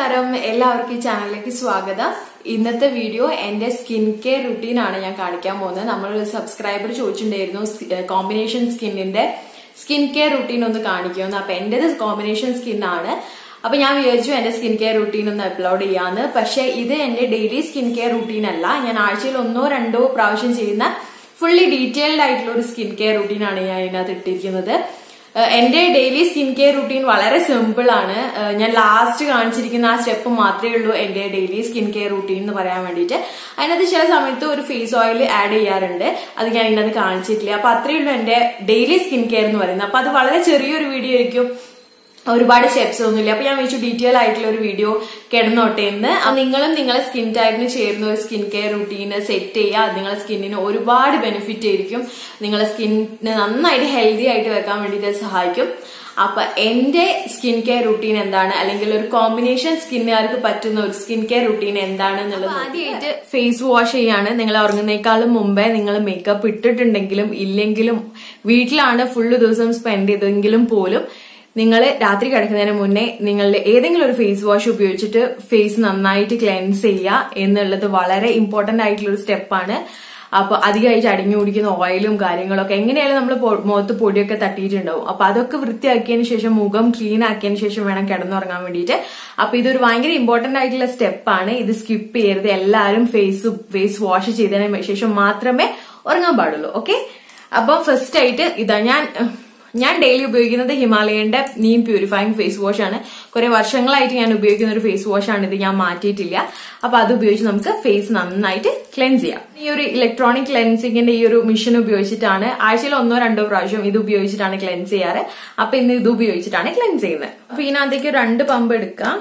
നമസ്കാരം എല്ലാവർക്കും ഈ ചാനലിലേക്ക് സ്വാഗതം ഇന്നത്തെ വീഡിയോ എന്റെ സ്കിൻ കെയർ റുട്ടീൻ ആണ് ഞാൻ കാണിക്കാൻ പോകുന്നത് നമ്മൾ സബ്സ്ക്രൈബർ ചോദിച്ചിട്ടുണ്ടായിരുന്നു കോമ്പിനേഷൻ സ്കിന്നിന്റെ സ്കിൻ കെയർ റുട്ടീൻ ഒന്ന് കാണിക്കുമെന്ന് അപ്പൊ എന്റേത് കോമ്പിനേഷൻ സ്കിൻ ആണ് അപ്പൊ ഞാൻ വിചാരിച്ചു എന്റെ സ്കിൻ കെയർ റുട്ടീൻ ഒന്ന് അപ്ലോഡ് ചെയ്യാന്ന് പക്ഷെ ഇത് എന്റെ ഡെയിലി സ്കിൻ കെയർ റുട്ടീൻ അല്ല ഞാൻ ആഴ്ചയിൽ ഒന്നോ രണ്ടോ പ്രാവശ്യം ചെയ്യുന്ന ഫുള്ളി ഡീറ്റെയിൽഡ് ആയിട്ടുള്ള ഒരു സ്കിൻ കെയർ റുട്ടീൻ ആണ് ഞാൻ ഇതിനകത്ത് ഇട്ടിരിക്കുന്നത് ഏഹ് എന്റെ ഡെയിലി സ്കിൻ കെയർ റുട്ടീൻ വളരെ സിമ്പിൾ ആണ് ഏഹ് ഞാൻ ലാസ്റ്റ് കാണിച്ചിരിക്കുന്ന ആ സ്റ്റെപ്പ് മാത്രമേ ഉള്ളൂ എന്റെ ഡെയിലി സ്കിൻ കെയർ റുട്ടീൻ എന്ന് പറയാൻ വേണ്ടിയിട്ട് അതിനകത്ത് ചില സമയത്ത് ഒരു ഫേസ് ഓയിൽ ആഡ് ചെയ്യാറുണ്ട് അത് ഞാൻ ഇതിനകത്ത് കാണിച്ചിട്ടില്ല അപ്പൊ അത്രയേ ഉള്ളൂ എന്റെ ഡെയിലി സ്കിൻ കെയർ എന്ന് പറയുന്നത് അപ്പൊ അത് വളരെ ചെറിയൊരു വീഡിയോ ആയിരിക്കും ഒരുപാട് സ്റ്റെപ്സ് ഒന്നുമില്ല അപ്പൊ ഞാൻ വെച്ചു ഡീറ്റെയിൽ ആയിട്ടുള്ള ഒരു വീഡിയോ കിടന്നോട്ടെ എന്ന് അപ്പൊ നിങ്ങളും നിങ്ങളെ സ്കിൻ ടൈപ്പിന് ചേർന്ന ഒരു സ്കിൻ കെയർ റുട്ടീന് സെറ്റ് ചെയ്യുക അത് നിങ്ങളെ സ്കിന്നിന് ഒരുപാട് ബെനിഫിറ്റ് ആയിരിക്കും നിങ്ങളെ സ്കിന്നിന് നന്നായിട്ട് ഹെൽത്തി ആയിട്ട് വെക്കാൻ വേണ്ടിയിട്ട് അത് സഹായിക്കും അപ്പൊ എന്റെ സ്കിൻ കെയർ റുട്ടീൻ എന്താണ് അല്ലെങ്കിൽ ഒരു കോമ്പിനേഷൻ സ്കിന്നുകാർക്ക് പറ്റുന്ന ഒരു സ്കിൻ കെയർ റുട്ടീൻ എന്താണ് എന്നുള്ളത് ആദ്യമായിട്ട് ഫേസ് വാഷ് ചെയ്യാണ് നിങ്ങൾ ഉറങ്ങുന്നേക്കാളും മുമ്പേ നിങ്ങൾ മേക്കപ്പ് ഇട്ടിട്ടുണ്ടെങ്കിലും ഇല്ലെങ്കിലും വീട്ടിലാണ് ഫുള്ള് ദിവസം സ്പെൻഡ് ചെയ്തെങ്കിലും പോലും നിങ്ങൾ രാത്രി കിടക്കുന്നതിന് മുന്നേ നിങ്ങളുടെ ഏതെങ്കിലും ഒരു ഫേസ് വാഷ് ഉപയോഗിച്ചിട്ട് ഫേസ് നന്നായിട്ട് ക്ലെൻസ് ചെയ്യുക എന്നുള്ളത് വളരെ ഇമ്പോർട്ടന്റ് ആയിട്ടുള്ള ഒരു സ്റ്റെപ്പാണ് അപ്പൊ അധികമായിട്ട് അടിഞ്ഞു കുടിക്കുന്ന ഓയിലും കാര്യങ്ങളൊക്കെ എങ്ങനെയായാലും നമ്മൾ മുഖത്ത് പൊടിയൊക്കെ തട്ടിയിട്ടുണ്ടാവും അപ്പൊ അതൊക്കെ വൃത്തിയാക്കിയതിന് ശേഷം മുഖം ക്ലീൻ ആക്കിയതിന് ശേഷം വേണം കിടന്നുറങ്ങാൻ വേണ്ടിയിട്ട് അപ്പൊ ഇതൊരു ഭയങ്കര ഇമ്പോർട്ടന്റ് ആയിട്ടുള്ള സ്റ്റെപ്പാണ് ഇത് സ്കിപ്പ് ചെയ്യരുത് എല്ലാവരും ഫേസ് ഫേസ് വാഷ് ചെയ്തതിന് ശേഷം മാത്രമേ ഉറങ്ങാൻ പാടുള്ളൂ ഓക്കെ അപ്പൊ ഫസ്റ്റ് ആയിട്ട് ഇതാ ഞാൻ ഞാൻ ഡെയിലി ഉപയോഗിക്കുന്നത് ഹിമാലയന്റെ നീം പ്യൂരിഫൈങ് ഫേസ് വാഷ് ആണ് കുറെ വർഷങ്ങളായിട്ട് ഞാൻ ഉപയോഗിക്കുന്ന ഒരു ഫേസ് വാഷ് ആണ് ഇത് ഞാൻ മാറ്റിയിട്ടില്ല അപ്പൊ അത് ഉപയോഗിച്ച് നമുക്ക് ഫേസ് നന്നായിട്ട് ക്ലെൻസ് ചെയ്യാം ഈ ഒരു ഇലക്ട്രോണിക് ക്ലെൻസിങ്ങിന്റെ ഈ ഒരു മെഷീൻ ഉപയോഗിച്ചിട്ടാണ് ആഴ്ചയിൽ ഒന്നോ രണ്ടോ പ്രാവശ്യം ഇത് ഉപയോഗിച്ചിട്ടാണ് ക്ലെൻസ് ചെയ്യാറ് അപ്പൊ ഇന്ന് ഇത് ഉപയോഗിച്ചിട്ടാണ് ക്ലെൻസ് ചെയ്യുന്നത് അപ്പൊ ഇതിനകത്തേക്ക് രണ്ട് പമ്പ് എടുക്കാം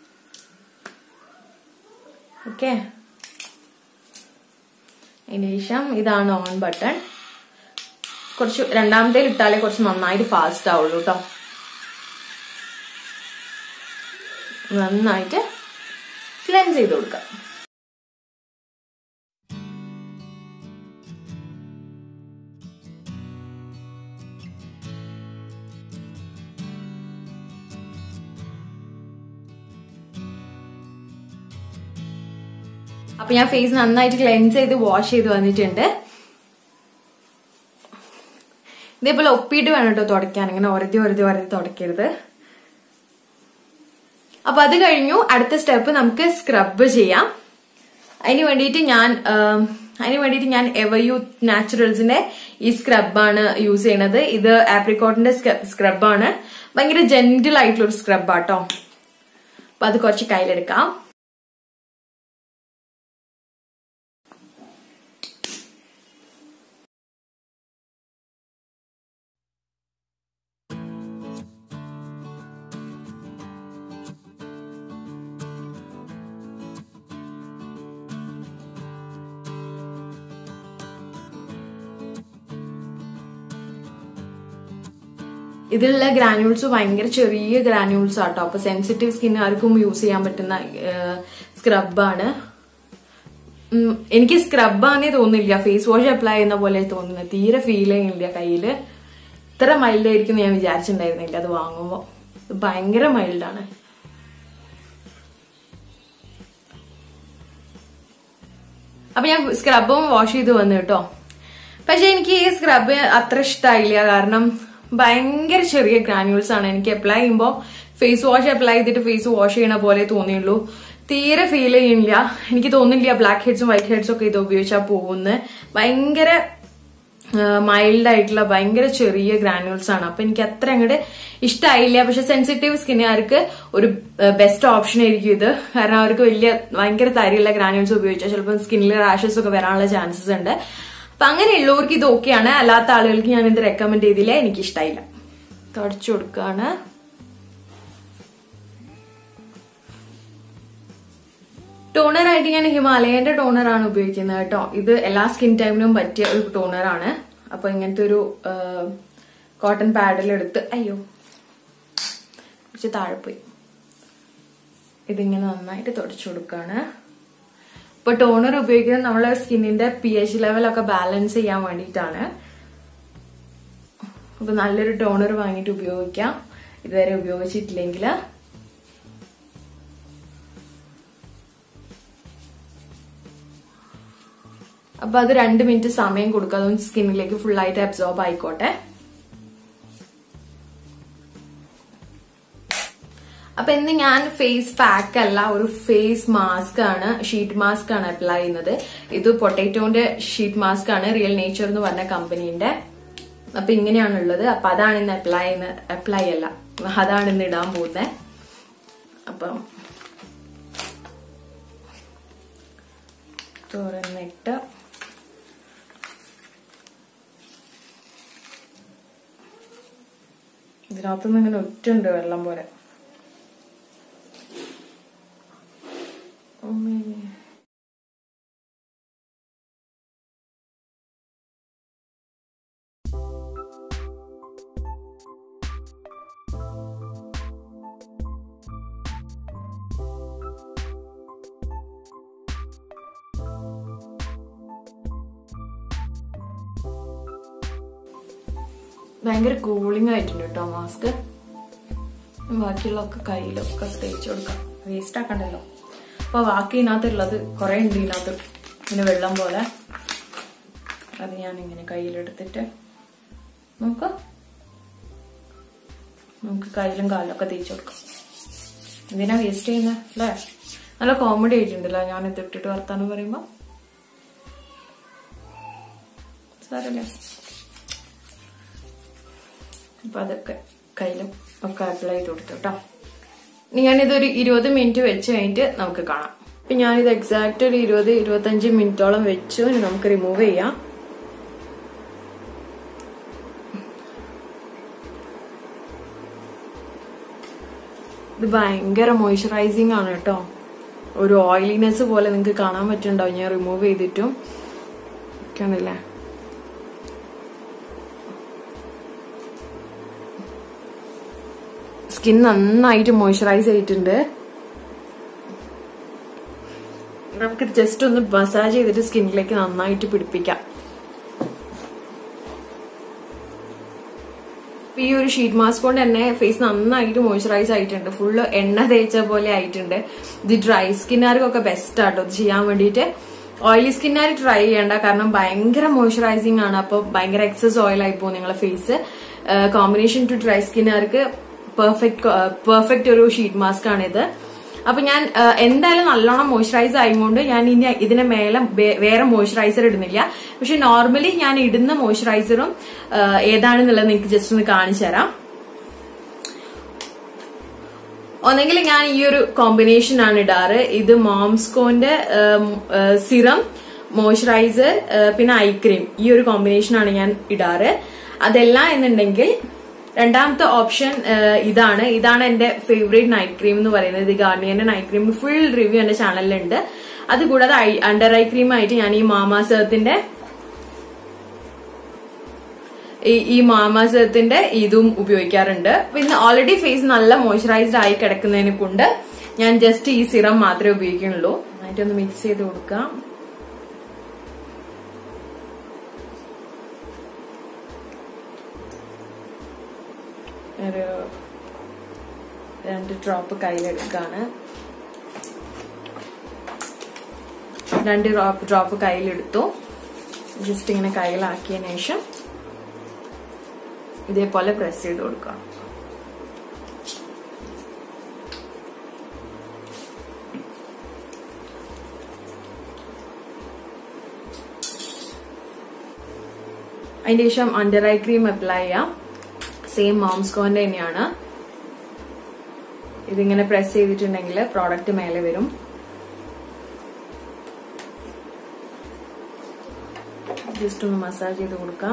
ഓക്കെ അതിന് ശേഷം ഇതാണ് ഓൺ ബട്ടൺ കുറച്ച് രണ്ടാമത്തേൽ ഇട്ടാലേ കുറച്ച് നന്നായിട്ട് ഫാസ്റ്റ് ആവുള്ളൂ കേട്ടോ നന്നായിട്ട് ക്ലെൻസ് ചെയ്ത് കൊടുക്കാം അപ്പൊ ഞാൻ ഫേസ് നന്നായിട്ട് ക്ലെൻസ് ചെയ്ത് വാഷ് ചെയ്ത് വന്നിട്ടുണ്ട് ഇതേപോലെ ഒപ്പിയിട്ട് വേണം കേട്ടോ തുടയ്ക്കാൻ ഇങ്ങനെ ഒരതി ഒരതി ഒരതി തുടയ്ക്കരുത് അപ്പൊ അത് കഴിഞ്ഞു അടുത്ത സ്റ്റെപ്പ് നമുക്ക് സ്ക്രബ് ചെയ്യാം അതിന് വേണ്ടിയിട്ട് ഞാൻ അതിന് വേണ്ടിയിട്ട് ഞാൻ എവയു നാച്ചുറൽസിന്റെ ഈ സ്ക്രബാണ് യൂസ് ചെയ്യണത് ഇത് ആപ്രിക്കോട്ടിന്റെ സ്ക്രബാണ് ഭയങ്കര ജെന്റിൽ ആയിട്ടുള്ള ഒരു സ്ക്രബാട്ടോ അപ്പൊ അത് കുറച്ച് കയ്യിലെടുക്കാം ഇതിലുള്ള ഗ്രാന്യൂൾസ് ഭയങ്കര ചെറിയ ഗ്രാന്യൂൾസ് ആട്ടോ അപ്പൊ സെൻസിറ്റീവ് സ്കിൻ ആർക്കും യൂസ് ചെയ്യാൻ പറ്റുന്ന സ്ക്രബാണ് എനിക്ക് സ്ക്രബാന്നേ തോന്നില്ല ഫേസ് വാഷ് അപ്ലൈ ചെയ്യുന്ന പോലെ തോന്നുന്നത് തീരെ ഫീൽ ചെയ്യുന്നില്ല കയ്യില് ഇത്ര മൈൽഡ് ആയിരിക്കും ഞാൻ വിചാരിച്ചിട്ടുണ്ടായിരുന്നില്ല അത് വാങ്ങുമ്പോ ഭയങ്കര മൈൽഡാണ് അപ്പൊ ഞാൻ സ്ക്രബും വാഷ് ചെയ്ത് വന്നു കേട്ടോ പക്ഷെ എനിക്ക് ഈ സ്ക്രബ് അത്ര ഇഷ്ടമായില്ല കാരണം ഭയങ്കര ചെറിയ ഗ്രാന്യൂൾസ് ആണ് എനിക്ക് അപ്ലൈ ചെയ്യുമ്പോൾ ഫേസ് വാഷ് അപ്ലൈ ചെയ്തിട്ട് ഫേസ് വാഷ് ചെയ്യണ പോലെ തോന്നിയുള്ളൂ തീരെ ഫീൽ ചെയ്യുന്നില്ല എനിക്ക് തോന്നില്ല ബ്ലാക്ക് ഹെഡ്സും വൈറ്റ് ഹെഡ്സും ഒക്കെ ഇത് ഉപയോഗിച്ചാൽ പോകുന്നത് ഭയങ്കര മൈൽഡ് ആയിട്ടുള്ള ഭയങ്കര ചെറിയ ഗ്രാനുവൽസ് ആണ് അപ്പൊ എനിക്ക് അത്ര അങ്ങോട്ട് ഇഷ്ടമായില്ല പക്ഷെ സെൻസിറ്റീവ് സ്കിന്നുകാർക്ക് ഒരു ബെസ്റ്റ് ഓപ്ഷൻ ആയിരിക്കും ഇത് കാരണം അവർക്ക് വലിയ ഭയങ്കര തരിയുള്ള ഗ്രാനുവൽസ് ഉപയോഗിച്ചാൽ ചിലപ്പോൾ സ്കിന്നിൽ റാഷസ് ഒക്കെ വരാനുള്ള ചാൻസസ് ഉണ്ട് അപ്പൊ അങ്ങനെയുള്ളവർക്ക് ഇത് ഓക്കെയാണ് അല്ലാത്ത ആളുകൾക്ക് ഞാൻ ഇത് റെക്കമെൻഡ് ചെയ്തില്ല എനിക്ക് ഇഷ്ടമായില്ല തുടച്ചു കൊടുക്കാണ് ടോണറായിട്ട് ഞാൻ ഹിമാലയന്റെ ടോണറാണ് ഉപയോഗിക്കുന്നത് കേട്ടോ ഇത് എല്ലാ സ്കിൻ ടൈമിനും പറ്റിയ ഒരു ടോണറാണ് അപ്പൊ ഇങ്ങനത്തെ ഒരു കോട്ടൺ പാഡിലെടുത്ത് അയ്യോ കുറച്ച് താഴെ പോയി ഇതിങ്ങനെ നന്നായിട്ട് തുടച്ചു കൊടുക്കാണ് ഇപ്പൊ ടോണർ ഉപയോഗിക്കുന്നത് നമ്മളെ സ്കിന്നിന്റെ പി എച്ച് ലെവലൊക്കെ ബാലൻസ് ചെയ്യാൻ വേണ്ടിയിട്ടാണ് അപ്പൊ നല്ലൊരു ടോണർ വാങ്ങിയിട്ട് ഉപയോഗിക്കാം ഇതുവരെ ഉപയോഗിച്ചിട്ടില്ലെങ്കിൽ അപ്പൊ അത് രണ്ട് മിനിറ്റ് സമയം കൊടുക്കുക അതൊന്ന് സ്കിന്നിലേക്ക് ഫുൾ ആയിട്ട് അബ്സോർബ് ആയിക്കോട്ടെ അപ്പൊ ഇന്ന് ഞാൻ ഫേസ് പാക്ക് അല്ല ഒരു ഫേസ് മാസ്ക് ആണ് ഷീറ്റ് മാസ്ക് ആണ് അപ്ലൈ ചെയ്യുന്നത് ഇത് പൊട്ടറ്റോന്റെ ഷീറ്റ് മാസ്ക് ആണ് റിയൽ നേച്ചർ എന്ന് പറഞ്ഞ കമ്പനീന്റെ അപ്പൊ ഇങ്ങനെയാണുള്ളത് അപ്പൊ അതാണ് ഇന്ന് അപ്ലൈ ചെയ്യുന്ന അപ്ലൈ അല്ല അതാണ് ഇന്ന് ഇടാൻ പോകുന്നത് അപ്പം തുറന്നിട്ട് ഇതിനകത്തുനിന്ന് ഇങ്ങനെ ഒറ്റുണ്ട് വെള്ളം പോലെ അമ്മേ. ഭയങ്കര കൂളിംഗ് ആയിട്ടുണ്ട് കേട്ടോ മാസ്ക് ബാക്കിയുള്ളതൊക്കെ കയ്യിലൊക്കെ തേച്ച് കൊടുക്കാം വേസ്റ്റ് ആക്കണ്ടല്ലോ അപ്പൊ ബാക്കി ഇതിനകത്തുള്ളത് കുറെ ഉണ്ട് ഇതിനകത്ത് ഇങ്ങനെ വെള്ളം പോലെ അത് ഞാൻ ഇങ്ങനെ കയ്യിലെടുത്തിട്ട് നമുക്ക് നമുക്ക് കയ്യിലും കാലിലൊക്കെ തേച്ച് കൊടുക്കാം എന്തിനാ വേസ്റ്റ് ചെയ്യുന്നത് അല്ലേ നല്ല കോമഡി ആയിട്ടുണ്ടല്ലോ ഞാൻ ഇത് ഇട്ടിട്ട് വർത്താനം പറയുമ്പോ സാരല്ലേ അപ്പൊ അതൊക്കെ കയ്യിലും ഒക്കെ അപ്ലൈ ചെയ്ത് കൊടുത്തു കേട്ടോ ഇനി ഞാനിതൊരു ഇരുപത് മിനിറ്റ് വെച്ച് കഴിഞ്ഞിട്ട് നമുക്ക് കാണാം അപ്പൊ ഞാനിത് എക്സാക്ട് ഒരു ഇരുപത് ഇരുപത്തഞ്ച് മിനിറ്റോളം വെച്ചു ഇനി നമുക്ക് റിമൂവ് ചെയ്യാം ഇത് ഭയങ്കര മോയ്സ്ചറൈസിങ് ആണ് കേട്ടോ ഒരു ഓയിലിനെസ് പോലെ നിങ്ങൾക്ക് കാണാൻ പറ്റുന്നുണ്ടാവും ഞാൻ റിമൂവ് ചെയ്തിട്ടും കണ്ടില്ലേ സ്കിൻ നന്നായിട്ട് മോയ്സ്ചറൈസ് ചെയ്തിട്ടുണ്ട് നമുക്ക് ജസ്റ്റ് ഒന്ന് മസാജ് ചെയ്തിട്ട് സ്കിന്നിലേക്ക് നന്നായിട്ട് പിടിപ്പിക്കാം ഈ ഒരു ഷീറ്റ് മാസ്ക് കൊണ്ട് തന്നെ ഫേസ് നന്നായിട്ട് മോയ്സ്ചറൈസ് ആയിട്ടുണ്ട് ഫുള്ള് എണ്ണ തേച്ച പോലെ ആയിട്ടുണ്ട് ഇത് ഡ്രൈ സ്കിന്നുകാർക്കൊക്കെ ബെസ്റ്റ് ആട്ടോ ഇത് ചെയ്യാൻ വേണ്ടിയിട്ട് ഓയിലി സ്കിന്നുകാർ ട്രൈ ചെയ്യണ്ട കാരണം ഭയങ്കര മോയ്സ്ചറൈസിങ് ആണ് അപ്പൊ ഭയങ്കര എക്സസ് ഓയിൽ ആയി പോകും നിങ്ങളെ ഫേസ് കോമ്പിനേഷൻ ടു ഡ്രൈ സ്കിന്നുകാർക്ക് പെർഫെക്റ്റ് പെർഫെക്റ്റ് ഒരു ഷീറ്റ് മാസ്ക് ആണ് ഇത് അപ്പൊ ഞാൻ എന്തായാലും നല്ലോണം മോയ്സ്ചറൈസ് ആയതുകൊണ്ട് ഞാൻ ഇനി ഇതിന് മേലെ വേറെ മോയ്സ്ചറൈസർ ഇടുന്നില്ല പക്ഷെ നോർമലി ഞാൻ ഇടുന്ന മോയ്സ്ചറൈസറും ഏതാണെന്നുള്ളത് നിങ്ങൾക്ക് ജസ്റ്റ് ഒന്ന് കാണിച്ചു തരാം ഒന്നെങ്കിൽ ഞാൻ ഈ ഒരു കോമ്പിനേഷൻ ആണ് ഇടാറ് ഇത് മോംസ്കോന്റെ സിറം മോയ്സ്ചറൈസർ പിന്നെ ഐ ക്രീം ഈ ഒരു കോമ്പിനേഷൻ ആണ് ഞാൻ ഇടാറ് അതല്ല എന്നുണ്ടെങ്കിൽ രണ്ടാമത്തെ ഓപ്ഷൻ ഇതാണ് ഇതാണ് എന്റെ ഫേവറേറ്റ് നൈറ്റ് ക്രീം എന്ന് പറയുന്നത് ഇത് ഗാർണിയറിന്റെ നൈറ്റ് ക്രീം ഫുൾ റിവ്യൂ എന്റെ ചാനലിലുണ്ട് അതുകൂടാതെ അണ്ടർ ഐ ക്രീം ആയിട്ട് ഞാൻ ഈ മാമാസത്തിന്റെ ഈ മാമാസത്തിന്റെ ഇതും ഉപയോഗിക്കാറുണ്ട് പിന്നെ ഓൾറെഡി ഫേസ് നല്ല മോയ്സ്ചറൈസ്ഡ് ആയി കിടക്കുന്നതിനെ കൊണ്ട് ഞാൻ ജസ്റ്റ് ഈ സിറം മാത്രമേ ഉപയോഗിക്കുന്നുള്ളൂ നന്നായിട്ടൊന്ന് മിക്സ് ചെയ്ത് കൊടുക്കാം ഒരു രണ്ട് ഡ്രോപ്പ് കയ്യിലെടുക്കാണ് രണ്ട് ഡ്രോപ്പ് ഡ്രോപ്പ് കയ്യിലെടുത്തു ജസ്റ്റ് ഇങ്ങനെ കയ്യിലാക്കിയതിനു ശേഷം ഇതേപോലെ പ്രസ് ചെയ്ത് കൊടുക്കാം അതിന് ശേഷം അണ്ടർ ഐ ക്രീം അപ്ലൈ ചെയ്യാം സെയിം മോംസ്കോന്റെ തന്നെയാണ് ഇതിങ്ങനെ പ്രസ് ചെയ്തിട്ടുണ്ടെങ്കിൽ പ്രോഡക്റ്റ് മേലെ വരും ജസ്റ്റ് ഒന്ന് മസാജ് ചെയ്ത് കൊടുക്കാം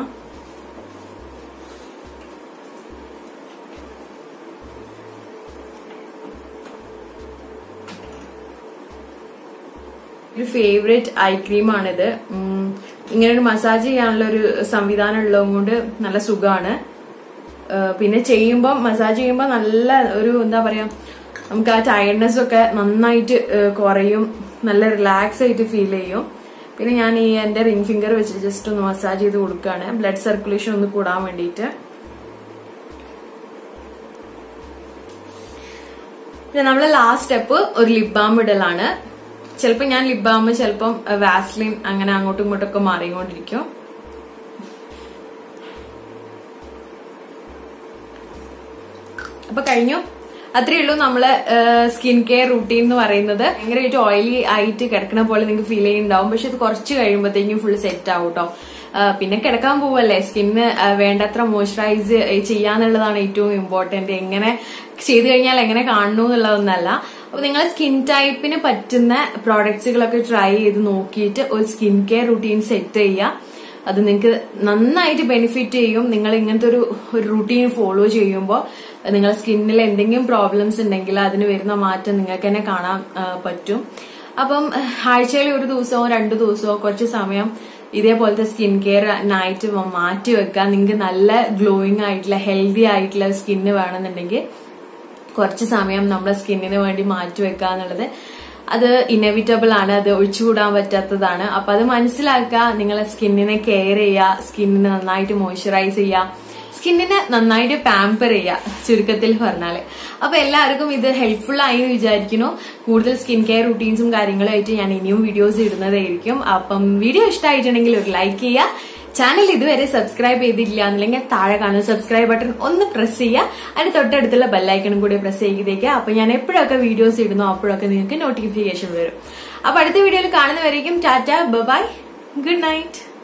ഒരു ഫേവറേറ്റ് ഐ ക്രീമാണിത് ഇങ്ങനെ ഒരു മസാജ് ചെയ്യാനുള്ള ഒരു സംവിധാനം ഉള്ളത് കൊണ്ട് നല്ല സുഖമാണ് പിന്നെ ചെയ്യുമ്പോൾ മസാജ് ചെയ്യുമ്പോൾ നല്ല ഒരു എന്താ പറയാ നമുക്ക് ആ ടയർഡ്നെസ് ഒക്കെ നന്നായിട്ട് കുറയും നല്ല റിലാക്സ് ആയിട്ട് ഫീൽ ചെയ്യും പിന്നെ ഞാൻ ഈ എന്റെ റിംഗ് ഫിംഗർ വെച്ചിട്ട് ജസ്റ്റ് ഒന്ന് മസാജ് ചെയ്ത് കൊടുക്കുകയാണ് ബ്ലഡ് സർക്കുലേഷൻ ഒന്ന് കൂടാൻ വേണ്ടിയിട്ട് പിന്നെ നമ്മളെ ലാസ്റ്റ് സ്റ്റെപ്പ് ഒരു ലിപ് ബാം ഇടലാണ് ചിലപ്പോൾ ഞാൻ ലിപ് ബാം ചിലപ്പം വാസ്ലിൻ അങ്ങനെ അങ്ങോട്ടും ഇങ്ങോട്ടും ഒക്കെ മാറിക്കൊണ്ടിരിക്കും അപ്പൊ കഴിഞ്ഞു അത്രയേ ഉള്ളൂ നമ്മള് സ്കിൻ കെയർ റൂട്ടീൻ എന്ന് പറയുന്നത് ഭയങ്കരമായിട്ട് ഓയിലി ആയിട്ട് കിടക്കണ പോലെ നിങ്ങൾക്ക് ഫീൽ ചെയ്യുന്നുണ്ടാവും പക്ഷെ ഇത് കുറച്ച് കഴിയുമ്പോഴത്തേക്കും ഫുൾ സെറ്റ് ആവും കേട്ടോ പിന്നെ കിടക്കാൻ പോവല്ലേ സ്കിന്ന് വേണ്ടത്ര മോയ്സ്ചറൈസ് ചെയ്യാന്നുള്ളതാണ് ഏറ്റവും ഇമ്പോർട്ടന്റ് എങ്ങനെ ചെയ്തു കഴിഞ്ഞാൽ എങ്ങനെ കാണുന്നു എന്നുള്ളതൊന്നല്ല അപ്പൊ നിങ്ങൾ സ്കിൻ ടൈപ്പിന് പറ്റുന്ന പ്രോഡക്ട്സുകളൊക്കെ ട്രൈ ചെയ്ത് നോക്കിയിട്ട് ഒരു സ്കിൻ കെയർ റൂട്ടീൻ സെറ്റ് ചെയ്യുക അത് നിങ്ങൾക്ക് നന്നായിട്ട് ബെനിഫിറ്റ് ചെയ്യും നിങ്ങൾ ഇങ്ങനത്തെ ഒരു ഒരു റൂട്ടീൻ ഫോളോ ചെയ്യുമ്പോൾ നിങ്ങളുടെ സ്കിന്നിൽ എന്തെങ്കിലും പ്രോബ്ലംസ് ഉണ്ടെങ്കിൽ അതിന് വരുന്ന മാറ്റം നിങ്ങൾക്ക് തന്നെ കാണാൻ പറ്റും അപ്പം ആഴ്ചയിൽ ഒരു ദിവസമോ രണ്ടു ദിവസമോ കുറച്ച് സമയം ഇതേപോലത്തെ സ്കിൻ കെയർ നൈറ്റ് മാറ്റി വെക്കുക നിങ്ങൾക്ക് നല്ല ഗ്ലോയിങ് ആയിട്ടുള്ള ഹെൽത്തി ആയിട്ടുള്ള സ്കിന്ന് വേണമെന്നുണ്ടെങ്കിൽ കുറച്ച് സമയം നമ്മുടെ സ്കിന്നിന് വേണ്ടി മാറ്റി വെക്കുക എന്നുള്ളത് അത് ഇന്നെവിറ്റബിൾ ആണ് അത് ഒഴിച്ചുകൂടാൻ പറ്റാത്തതാണ് അപ്പൊ അത് മനസ്സിലാക്കുക നിങ്ങളെ സ്കിന്നിനെ കെയർ ചെയ്യുക സ്കിന്നിനെ നന്നായിട്ട് മോയ്സ്ചറൈസ് ചെയ്യുക സ്കിന്നിനെ നന്നായിട്ട് പാമ്പർ ചെയ്യുക ചുരുക്കത്തിൽ പറഞ്ഞാല് അപ്പൊ എല്ലാവർക്കും ഇത് ഹെൽപ്ഫുൾ ആയി എന്ന് വിചാരിക്കുന്നു കൂടുതൽ സ്കിൻ കെയർ റുട്ടീൻസും കാര്യങ്ങളും ആയിട്ട് ഞാൻ ഇനിയും വീഡിയോസ് ഇടുന്നതായിരിക്കും അപ്പം വീഡിയോ ഇഷ്ടമായിട്ടുണ്ടെങ്കിൽ ഒരു ലൈക്ക് ചെയ്യുക ചാനൽ ഇതുവരെ സബ്സ്ക്രൈബ് ചെയ്തില്ല എന്നുണ്ടെങ്കിൽ താഴെ കാണുന്ന സബ്സ്ക്രൈബ് ബട്ടൺ ഒന്ന് പ്രസ് ചെയ്യുക അതിന് തൊട്ടടുത്തുള്ള ബെല്ലൈക്കണും കൂടി പ്രസ് ചെയ്തേക്കുക അപ്പൊ ഞാൻ എപ്പോഴൊക്കെ വീഡിയോസ് ഇടുന്നോ അപ്പോഴൊക്കെ നിങ്ങൾക്ക് നോട്ടിഫിക്കേഷൻ വരും അപ്പൊ അടുത്ത വീഡിയോയിൽ കാണുന്നവരേക്കും ടാറ്റ ബൈ ഗുഡ് നൈറ്റ്